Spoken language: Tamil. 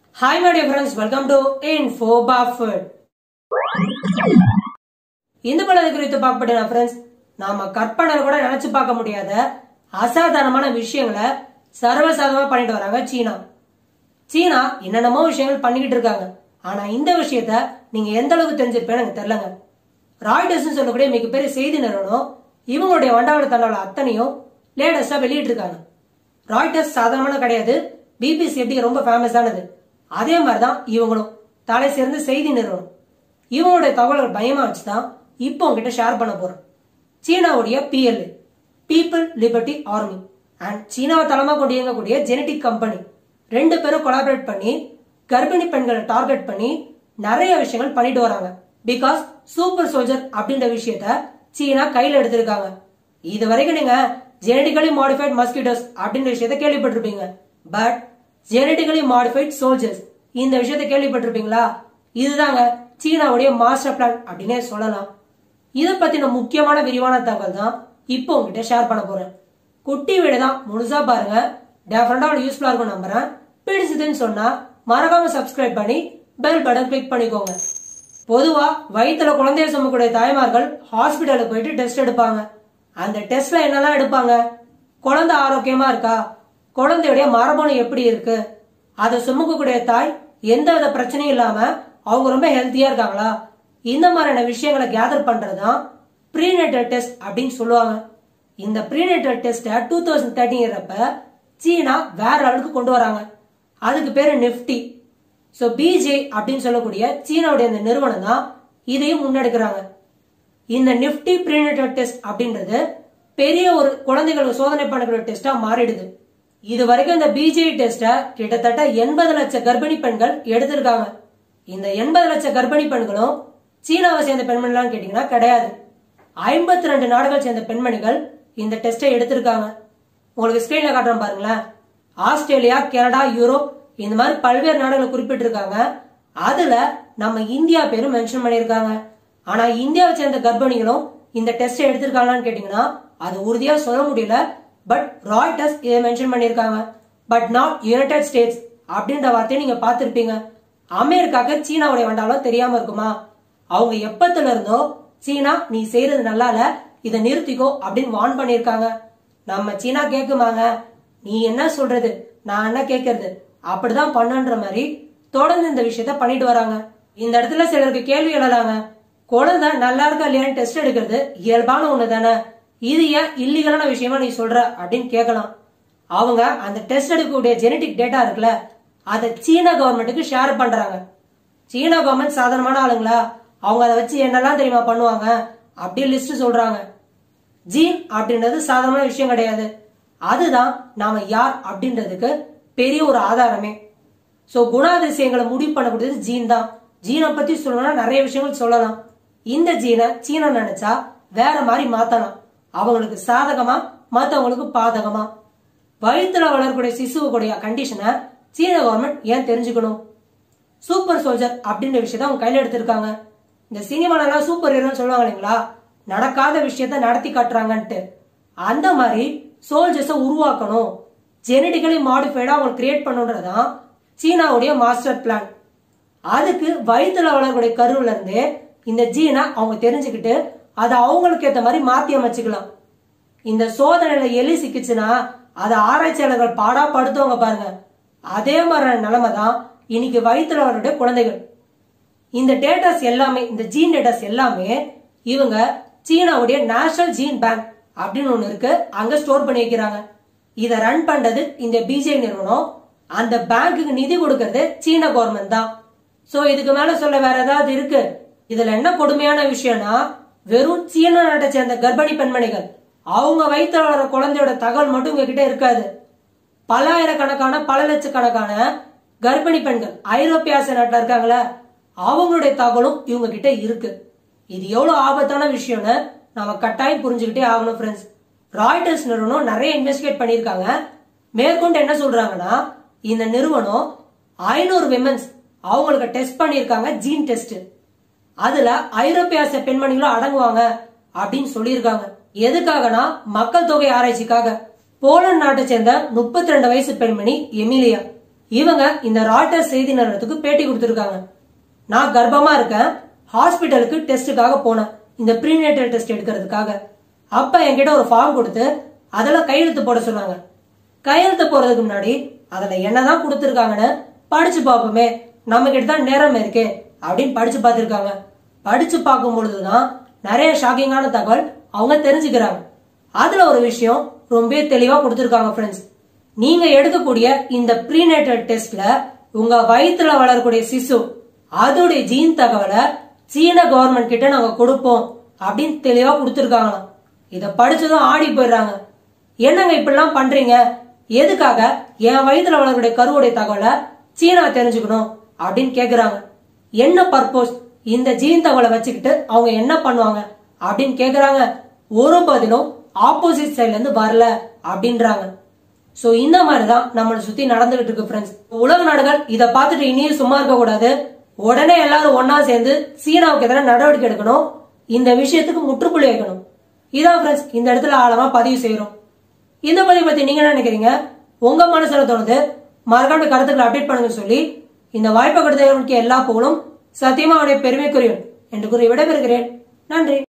Hi my dear friends, welcome to Info Buffett. இந்த படத்தை குறித்து பார்க்கப்பட்ட ஃப்ரெண்ட்ஸ் நாம கற்பனை கூட நினைச்சு பார்க்க முடியாத அசாதாரணமான விஷயங்களை சர்வசாதாரணமா பண்ணிட்டு வராங்க சீனா சீனா என்னென்னமோ விஷயங்கள் பண்ணிக்கிட்டு இருக்காங்க ஆனா இந்த விஷயத்த நீங்க எந்த அளவுக்கு தெரிஞ்சிருப்பேன்னு எனக்கு தெரியலங்க ராய்டர்ஸ் சொல்லக்கூடிய மிகப்பெரிய செய்தி நிறுவனம் இவங்களுடைய வண்டாவள தன்னோட அத்தனையும் லேட்டஸ்டா வெளியிட்டு இருக்காங்க ராய்டர்ஸ் சாதாரணமான கிடையாது பிபிசி எப்படி ரொம்ப ஃபேமஸானது அதே மாதிரிதான் இவங்களும் தலை சேர்ந்த செய்தி நிறுவனம் இவங்களுடைய தகவல்கள் பயமா வச்சுதான் இப்போ உங்ககிட்ட ஷேர் பண்ண போறோம் சீனாவுடைய பிஎல்ஏ பீப்புள் லிபர்ட்டி ஆர்மி அண்ட் சீனாவை தளமா கொண்டு இயங்கக்கூடிய ஜெனடிக் கம்பெனி ரெண்டு பேரும் கொலாபரேட் பண்ணி கர்ப்பிணி பெண்களை டார்கெட் பண்ணி நிறைய விஷயங்கள் பண்ணிட்டு வராங்க பிகாஸ் சூப்பர் சோல்ஜர் அப்படின்ற விஷயத்த சீனா கையில எடுத்திருக்காங்க இது வரைக்கும் நீங்க ஜெனடிக்கலி மாடிஃபைட் மஸ்கிட்டோஸ் அப்படின்ற விஷயத்த கேள்விப்பட்டிருப்பீங்க பட் ஜெனடிக்கலி மாடிஃபைட் சோல்ஜர்ஸ் இந்த விஷயத்த கேள்விப்பட்டிருப்பீங்களா இதுதாங்க சீனாவுடைய மாஸ்டர் பிளான் அப்படின்னே சொல்லலாம் இதை பத்தின முக்கியமான விரிவான தகவல் தான் இப்போ உங்ககிட்ட ஷேர் பண்ண போறேன் குட்டி வீடு தான் முழுசா பாருங்க டெஃபரெண்டா யூஸ்ஃபுல்லா இருக்கும் நம்புறேன் பிடிச்சதுன்னு சொன்னா மறக்காம சப்ஸ்கிரைப் பண்ணி பெல் பட்டன் கிளிக் பண்ணிக்கோங்க பொதுவா வயிற்றுல குழந்தைய சுமக்கூடிய தாய்மார்கள் ஹாஸ்பிட்டலுக்கு போயிட்டு டெஸ்ட் எடுப்பாங்க அந்த டெஸ்ட்ல என்னெல்லாம் எடுப்பாங்க குழந்தை ஆரோக்கியமா இருக்கா குழந்தையுடைய மரபணு எப்படி இருக்கு அதை சுமக்கக்கூடிய தாய் எந்த வித பிரச்சனையும் இல்லாம அவங்க ரொம்ப ஹெல்த்தியா இருக்காங்களா இந்த மாதிரியான விஷயங்களை கேதர் பண்றதுதான் ப்ரீநேட்டல் டெஸ்ட் அப்படின்னு சொல்லுவாங்க இந்த ப்ரீநேட்டல் டெஸ்ட்டை டூ தௌசண்ட் தேர்ட்டிங்கிறப்ப சீனா வேற அளவுக்கு கொண்டு வராங்க அதுக்கு பேரு நிஃப்டி ஸோ பிஜே அப்படின்னு சொல்லக்கூடிய சீனாவுடைய இந்த நிறுவனம் தான் இதையும் முன்னெடுக்கிறாங்க இந்த நிஃப்டி ப்ரீநேட்டல் டெஸ்ட் அப்படின்றது பெரிய ஒரு குழந்தைகளுக்கு சோதனை பண்ணக்கூடிய டெஸ்டா மாறிடுது இது வரைக்கும் இந்த பிஜே டெஸ்ட கிட்டத்தட்ட எண்பது லட்சம் கர்ப்பிணி பெண்கள் எடுத்திருக்காங்க இந்த எண்பது லட்சம் கர்ப்பிணி பெண்களும் சீனாவை சேர்ந்த பெண்மணிலாம் கேட்டீங்கன்னா கிடையாது ஐம்பத்தி ரெண்டு நாடுகள் சேர்ந்த பெண்மணிகள் இந்த டெஸ்டை எடுத்திருக்காங்க உங்களுக்கு ஸ்கிரீன்ல காட்டுறேன் பாருங்களேன் ஆஸ்திரேலியா கனடா யூரோப் இந்த மாதிரி பல்வேறு நாடுகளை குறிப்பிட்டிருக்காங்க அதுல நம்ம இந்தியா பேரும் மென்ஷன் பண்ணியிருக்காங்க ஆனா இந்தியாவை சேர்ந்த கர்ப்பிணிகளும் இந்த டெஸ்ட் எடுத்திருக்காங்களான்னு கேட்டீங்கன்னா அது உறுதியா சொல்ல முடியல பட் ராய்டர்ஸ் இதை மென்ஷன் பண்ணியிருக்காங்க பட் நாட் யுனைடெட் ஸ்டேட்ஸ் அப்படின்ற வார்த்தையை நீங்க பார்த்திருப்பீங்க அமெரிக்காக்கு சீனாவுடைய வண்டாலும் தெரியாம இருக்குமா அவங்க எப்பத்துல இருந்தோ சீனா நீ செய்யறது நல்லா இல்ல இதை நிறுத்திக்கோ அப்படின்னு வார்ன் பண்ணியிருக்காங்க நம்ம சீனா கேக்குமாங்க நீ என்ன சொல்றது நான் என்ன கேக்குறது அப்படிதான் பண்ணுன்ற மாதிரி தொடர்ந்து இந்த விஷயத்த பண்ணிட்டு வராங்க இந்த இடத்துல சிலருக்கு கேள்வி எழலாங்க குழந்தை நல்லா இருக்கா இல்லையான்னு டெஸ்ட் எடுக்கிறது இயல்பான ஒண்ணு தானே இது ஏன் இல்லீகலான விஷயமா நீ சொல்ற அப்படின்னு கேட்கலாம் அவங்க அந்த டெஸ்ட் எடுக்கக்கூடிய ஜெனடிக் டேட்டா இருக்குல்ல அதை சீனா கவர்மெண்ட்டுக்கு ஷேர் பண்றாங்க சீனா கவர்மெண்ட் சாதாரணமான ஆளுங்களா அவங்க அதை வச்சு என்னெல்லாம் தெரியுமா பண்ணுவாங்க அப்படி லிஸ்ட் சொல்றாங்க ஜீன் அப்படின்றது சாதாரண விஷயம் கிடையாது அதுதான் நாம யார் அப்படின்றதுக்கு பெரிய ஒரு ஆதாரமே சோ குணாதிசயங்களை முடிவு பண்ணக்கூடியது ஜீன் தான் ஜீனை பத்தி சொல்லணும்னா நிறைய விஷயங்கள் சொல்லலாம் இந்த ஜீனை சீனா நினைச்சா வேற மாதிரி மாத்தலாம் அவங்களுக்கு சாதகமா மத்தவங்களுக்கு பாதகமா வயிற்றுல வளரக்கூடிய சிசுவுடைய கண்டிஷனை சீன கவர்மெண்ட் ஏன் தெரிஞ்சுக்கணும் சூப்பர் சோல்ஜர் அப்படின்ற விஷயத்த அவங்க கையில எடுத்திருக்காங்க இந்த சினிமாலெல்லாம் சூப்பர் ஹீரோன்னு சொல்லுவாங்க இல்லைங்களா நடக்காத விஷயத்த நடத்தி காட்டுறாங்கன்ட்டு அந்த மாதிரி சோல்ஜர்ஸை உருவாக்கணும் ஜெனடிக்கலி மாடிஃபைடா அவங்க கிரியேட் பண்ணுன்றதுதான் சீனாவுடைய மாஸ்டர் பிளான் அதுக்கு வயிற்றுல வளரக்கூடிய கருவுல இருந்து இந்த ஜீனை அவங்க தெரிஞ்சுக்கிட்டு அதை அவங்களுக்கு ஏத்த மாதிரி மாத்தி அமைச்சுக்கலாம் இந்த சோதனையில எலி சிக்கிச்சுன்னா அதை ஆராய்ச்சியாளர்கள் பாடா படுத்துவங்க பாருங்க அதே மாதிரியான நிலைமை தான் இன்னைக்கு வயிற்றுல வளருடைய குழந்தைகள் இந்த டேட்டாஸ் எல்லாமே இந்த ஜீன் டேட்டாஸ் எல்லாமே இவங்க சீனாவுடைய நேஷனல் ஜீன் பேங்க் அப்படின்னு ஒண்ணு இருக்கு அங்க ஸ்டோர் பண்ணி வைக்கிறாங்க இத ரன் பண்றது இந்த பிஜே நிறுவனம் அந்த பேங்க்குக்கு நிதி கொடுக்கறது சீன கவர்மெண்ட் தான் சோ இதுக்கு மேல சொல்ல வேற ஏதாவது இருக்கு இதுல என்ன கொடுமையான விஷயம்னா வெறும் சீன நாட்டை சேர்ந்த கர்ப்பிணி பெண்மணிகள் அவங்க வயிற்றுல வளர குழந்தையோட தகவல் மட்டும் உங்ககிட்ட இருக்காது பல்லாயிரக்கணக்கான பல லட்சக்கணக்கான கர்ப்பிணி பெண்கள் ஐரோப்பிய ஆசிய நாட்டுல இருக்காங்களே அவங்களுடைய தகவலும் இவங்க கிட்ட இருக்கு இது எவ்வளவு ஆபத்தான விஷயம்னு நாம கட்டாயம் புரிஞ்சுக்கிட்டே ஆகணும் ஃப்ரெண்ட்ஸ் ராய்டர்ஸ் நிறுவனம் நிறைய இன்வெஸ்டிகேட் பண்ணிருக்காங்க மேற்கொண்டு என்ன சொல்றாங்கன்னா இந்த நிறுவனம் ஐநூறு விமன்ஸ் அவங்களுக்கு டெஸ்ட் பண்ணிருக்காங்க ஜீன் டெஸ்ட் அதுல ஐரோப்பிய ஆசிய பெண்மணிகளும் அடங்குவாங்க அப்படின்னு சொல்லியிருக்காங்க எதுக்காகனா மக்கள் தொகை ஆராய்ச்சிக்காக போலந்து நாட்டை சேர்ந்த முப்பத்தி ரெண்டு வயசு பெண்மணி எமிலியா இவங்க இந்த ராய்டர்ஸ் செய்தி நிறுவனத்துக்கு பேட்டி கொடுத்திருக்காங்க நான் கர்ப்பமா இருக்கேன் ஹாஸ்பிட்டலுக்கு டெஸ்ட்டுக்காக போனேன் இந்த ப்ரீனேட்டல் டெஸ்ட் எடுக்கிறதுக்காக அப்ப என்கிட்ட ஒரு ஃபார்ம் கொடுத்து அதுல கையெழுத்து போட சொன்னாங்க கையெழுத்து போறதுக்கு முன்னாடி அதுல என்னதான் கொடுத்துருக்காங்கன்னு படிச்சு பார்ப்போமே நம்ம கிட்ட தான் நேரம் இருக்கே அப்படின்னு படிச்சு பார்த்திருக்காங்க படிச்சு பார்க்கும் பொழுதுதான் நிறைய ஷாக்கிங்கான தகவல் அவங்க தெரிஞ்சுக்கிறாங்க அதுல ஒரு விஷயம் ரொம்ப தெளிவா கொடுத்திருக்காங்க ஃப்ரெண்ட்ஸ் நீங்க எடுக்கக்கூடிய இந்த ப்ரீநேட்டல் டெஸ்ட்ல உங்க வயித்துல வளரக்கூடிய சிசு அதோடைய ஜீன் தகவலை சீன கவர்மெண்ட் கிட்ட நாங்க கொடுப்போம் அப்படின்னு தெளிவா கொடுத்திருக்காங்களாம் இத படிச்சதும் ஆடி போயிடுறாங்க என்னங்க இப்படிலாம் பண்றீங்க எதுக்காக என் வயித்துல வளரக்கூடிய கருவுடைய தகவலை சீனா தெரிஞ்சுக்கணும் அப்படின்னு கேக்குறாங்க என்ன பர்பஸ் இந்த ஜீன் தகவலை வச்சுக்கிட்டு அவங்க என்ன பண்ணுவாங்க அப்படின்னு கேக்குறாங்க ஒரு பதிலும் ஆப்போசிட் சைட்ல இருந்து வரல அப்படின்றாங்க சோ இந்த மாதிரி தான் நம்மளை சுத்தி நடந்துகிட்டு இருக்கு ஃப்ரெண்ட்ஸ் உலக நாடுகள் இத பார்த்துட்டு இனியும் சும்மா இருக்க கூடாது உடனே எல்லாரும் ஒன்னா சேர்ந்து சீனாவுக்கு எதிராக நடவடிக்கை எடுக்கணும் இந்த விஷயத்துக்கு முற்றுப்புள்ளி வைக்கணும் இதான் ஃப்ரெண்ட்ஸ் இந்த இடத்துல ஆழமா பதிவு செய்யறோம் இந்த பதிவு பத்தி நீங்க என்ன நினைக்கிறீங்க உங்க மனசுல தோணுது மறக்காம கருத்துக்களை அப்டேட் பண்ணுங்க சொல்லி இந்த வாய்ப்பை கொடுத்தவர்களுக்கு எல்லா புகழும் சத்தியமா அவனுடைய பெருமைக்குரியவன் என்று கூறி விடைபெறுகிறேன் நன்றி